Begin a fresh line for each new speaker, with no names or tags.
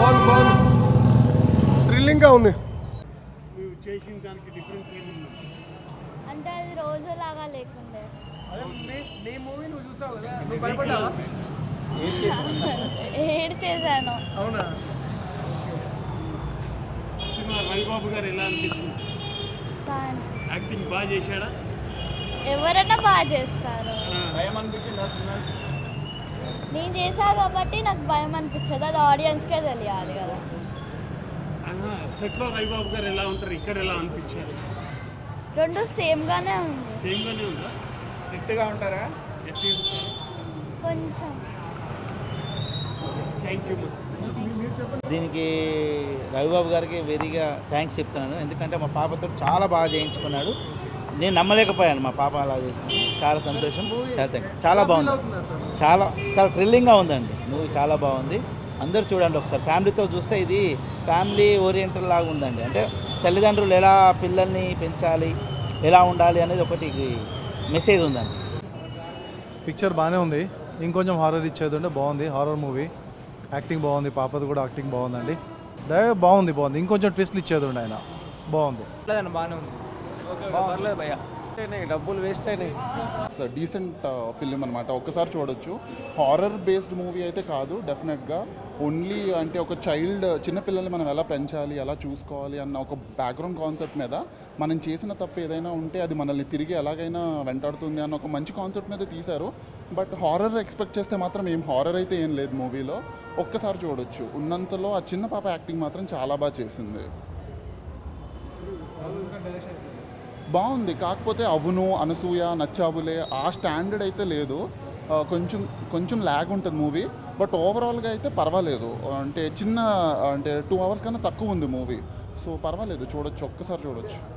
బాగుంది బాగుంది థ్రిల్లింగ్గా ఉంది
నువ్వు చేసిన దానికి డిఫరెన్స్ ఏముంది
అంటే అది రోజులాగా లేకుండే
నీ మూవీ నువ్వు చూసావు కదా నువ్వు భయపడ్డావా
ఏడ్ చేశాను
అవునా
సినిమా రవిబాబు గారు ఎలా అనిపించింది
బాగా
యాక్టింగ్ బాగా చేశాడా
ఎవరైనా బాగా చేస్తారు
భయం అనిపించింది సినిమా
నేను చేశా కాబట్టి నాకు భయం అనిపించదు అది ఆడియన్స్కే తెలియాలి కదా
సెట్లో రవిబాబు గారు ఎలా ఉంటారు ఇక్కడ ఎలా అనిపించారు
రెండు సేమ్గానే ఉంది
సేమ్గానే ఉందా
గట్టిగా ఉంటారా
కొంచెం
థ్యాంక్ యూ
దీనికి రవిబాబు గారికి వెరీగా థ్యాంక్స్ చెప్తున్నాను ఎందుకంటే మా పాపతో చాలా బాగా చేయించుకున్నాడు నేను నమ్మలేకపోయాను మా పాప అలా చేసింది చాలా సంతోషం చాలా థ్యాంక్స్ చాలా బాగుంది చాలా చాలా థ్రిల్లింగ్గా ఉందండి మూవీ చాలా బాగుంది అందరూ చూడండి ఒకసారి ఫ్యామిలీతో చూస్తే ఇది ఫ్యామిలీ ఓరియంటెడ్ లాగా ఉందండి అంటే తల్లిదండ్రులు ఎలా పిల్లల్ని పెంచాలి ఎలా ఉండాలి అనేది ఒకటి మెసేజ్ ఉందండి
పిక్చర్ బాగానే ఉంది ఇంకొంచెం హారర్ ఇచ్చేది ఉంటే బాగుంది హారర్ మూవీ యాక్టింగ్ బాగుంది పాపది కూడా యాక్టింగ్ బాగుందండి డైరెక్ట్ బాగుంది బాగుంది ఇంకొంచెం ట్విస్ట్లు ఇచ్చేది ఉండే ఆయన బాగుంది
లేదండి బాగానే ఉంది పర్లేదు భయ్యా డబ్బులు వేస్ట్ అయినాయి
డీసెంట్ ఫిలిం అనమాట ఒక్కసారి చూడొచ్చు హారర్ బేస్డ్ మూవీ అయితే కాదు డెఫినెట్గా ఓన్లీ అంటే ఒక చైల్డ్ చిన్నపిల్లల్ని మనం ఎలా పెంచాలి ఎలా చూసుకోవాలి అన్న ఒక బ్యాక్గ్రౌండ్ కాన్సెప్ట్ మీద మనం చేసిన తప్పు ఏదైనా ఉంటే అది మనల్ని తిరిగి ఎలాగైనా వెంటాడుతుంది అన్న ఒక మంచి కాన్సెప్ట్ మీద తీశారు బట్ హారర్ ఎక్స్పెక్ట్ చేస్తే మాత్రం ఏం హారర్ అయితే ఏం లేదు మూవీలో ఒక్కసారి చూడొచ్చు ఉన్నంతలో ఆ చిన్న పాప యాక్టింగ్ మాత్రం చాలా బాగా చేసింది బాగుంది కాకపోతే అవును అనసూయ నచ్చాబులే ఆ స్టాండర్డ్ అయితే లేదు ఆ, కొంచెం కొంచెం ల్యాగ్ ఉంటుంది మూవీ బట్ ఓవరాల్గా అయితే పర్వాలేదు అంటే చిన్న అంటే టూ అవర్స్ కన్నా తక్కువ ఉంది మూవీ సో పర్వాలేదు చూడొచ్చు ఒక్కసారి చూడొచ్చు